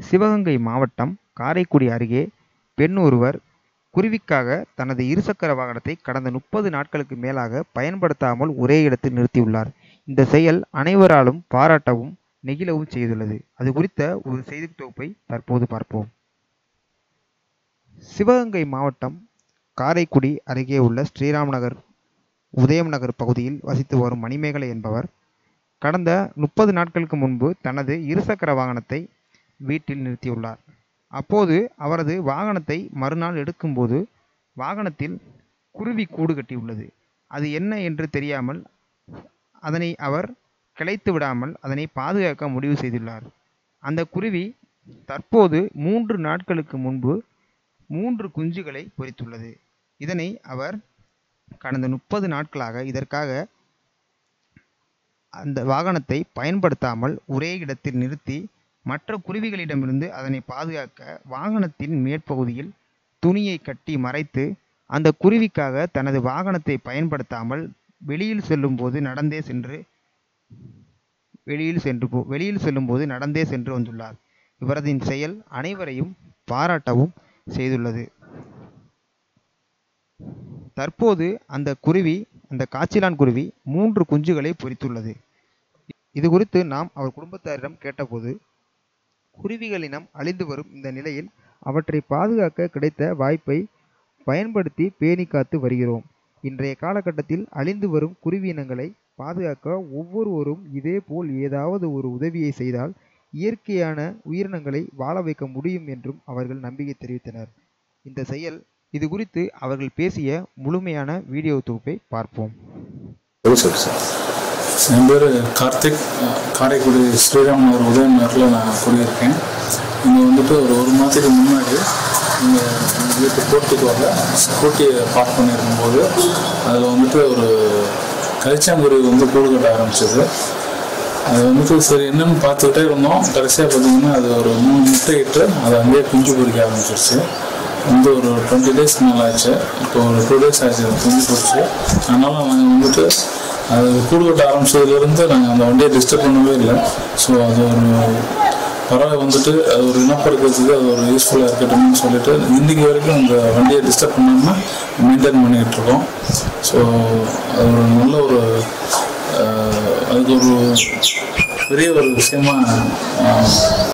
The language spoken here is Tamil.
சிவகங்கை மாவட்டம் காரைக்குடி அருகே பெண் ஒருவர் குருவிக்காக தனது இருசக்கர வாகனத்தை கடந்த முப்பது நாட்களுக்கு மேலாக பயன்படுத்தாமல் ஒரே இடத்தில் நிறுத்தியுள்ளார் இந்த செயல் அனைவராலும் பாராட்டவும் நெகிழவும் செய்துள்ளது அது குறித்த ஒரு செய்தி தொகுப்பை தற்போது பார்ப்போம் சிவகங்கை மாவட்டம் காரைக்குடி அருகே உள்ள ஸ்ரீராம் நகர் உதயம் நகர் பகுதியில் வசித்து வரும் மணிமேகலை என்பவர் கடந்த முப்பது நாட்களுக்கு முன்பு தனது இருசக்கர வாகனத்தை வீட்டில் நிறுத்தியுள்ளார் அப்போது அவரது வாகனத்தை மறுநாள் எடுக்கும்போது வாகனத்தில் குருவி கூடு கட்டியுள்ளது அது என்ன என்று தெரியாமல் அதனை அவர் கிளைத்து விடாமல் அதனை பாதுகாக்க முடிவு செய்துள்ளார் அந்த குருவி தற்போது மூன்று நாட்களுக்கு முன்பு மூன்று குஞ்சுகளை பொரித்துள்ளது இதனை அவர் கடந்த முப்பது நாட்களாக இதற்காக அந்த வாகனத்தை பயன்படுத்தாமல் ஒரே இடத்தில் நிறுத்தி மற்ற குருவிகளிடமிருந்து அதனை பாதுகாக்க வாகனத்தின் மேற்பகுதியில் துணியை கட்டி மறைத்து அந்த குருவிக்காக தனது வாகனத்தை பயன்படுத்தாமல் வெளியில் செல்லும்போது நடந்தே சென்று வெளியில் சென்று போ வெளியில் செல்லும்போது நடந்தே சென்று வந்துள்ளார் இவரது செயல் அனைவரையும் பாராட்டவும் செய்துள்ளது தற்போது அந்த குருவி அந்த காய்ச்சிலான் குருவி மூன்று குஞ்சுகளை பொரித்துள்ளது இது குறித்து நாம் அவர் குடும்பத்தாரிடம் கேட்டபோது குருவிகள் இனம் அழிந்து வரும் இந்த நிலையில் அவற்றை பாதுகாக்க கிடைத்த வாய்ப்பை பயன்படுத்தி பேணி காத்து வருகிறோம் இன்றைய காலகட்டத்தில் அழிந்து வரும் குருவி இனங்களை பாதுகாக்க ஒவ்வொருவரும் இதேபோல் ஏதாவது ஒரு உதவியை செய்தால் இயற்கையான உயிரினங்களை வாழ வைக்க முடியும் என்றும் அவர்கள் நம்பிக்கை தெரிவித்தனர் இந்த செயல் இது குறித்து அவர்கள் பேசிய முழுமையான வீடியோ தொகுப்பை பார்ப்போம் சொல்லு சார் என் பேர் கார்த்திக் காரைக்குடி ஸ்ரீராம் நகர் உதயம் நகரில் நான் குடியிருக்கேன் இங்கே வந்துட்டு ஒரு ஒரு மாதத்துக்கு முன்னாடி இங்கே வீட்டு போர்ட்டுக்கோவில் ஸ்கூட்டியை பார்க் பண்ணியிருக்கும்போது அதில் வந்துட்டு ஒரு கரிச்சாங்குருவி வந்து கூடு கட்ட ஆரம்பிச்சது அது வந்துட்டு சரி என்னன்னு பார்த்துக்கிட்டே இருந்தோம் கடைசியாக பார்த்தீங்கன்னா அது ஒரு மூணு முட்டை இட்டு அது அங்கேயே குஞ்சு பொறிக்க ஆரம்பிச்சிருச்சு வந்து ஒரு டுவெண்ட்டி டேஸ் மேலே ஆச்சு இப்போ ஒரு டூ டேஸ் ஆச்சு அது குஞ்சு பொறிச்சு அதனால் நாங்கள் வந்துட்டு அது கூடு கட்ட ஆரம்பிச்சதுலேருந்து நாங்கள் அந்த வண்டியை டிஸ்டர்ப் பண்ணவே இல்லை ஸோ அது ஒரு பறவை வந்துட்டு அது ஒரு இனப்பெருக்கிறதுக்கு அது ஒரு யூஸ்ஃபுல்லாக இருக்கட்டும்னு சொல்லிட்டு இன்றைக்கி வரைக்கும் அந்த வண்டியை டிஸ்டர்ப் பண்ணாமல் மெயின்டைன் பண்ணிக்கிட்டு இருக்கோம் ஸோ அது ஒரு நல்ல ஒரு ஆஹ், அதுக்கு ஒரு பெரிய ஒரு விஷயமா ஆஹ்,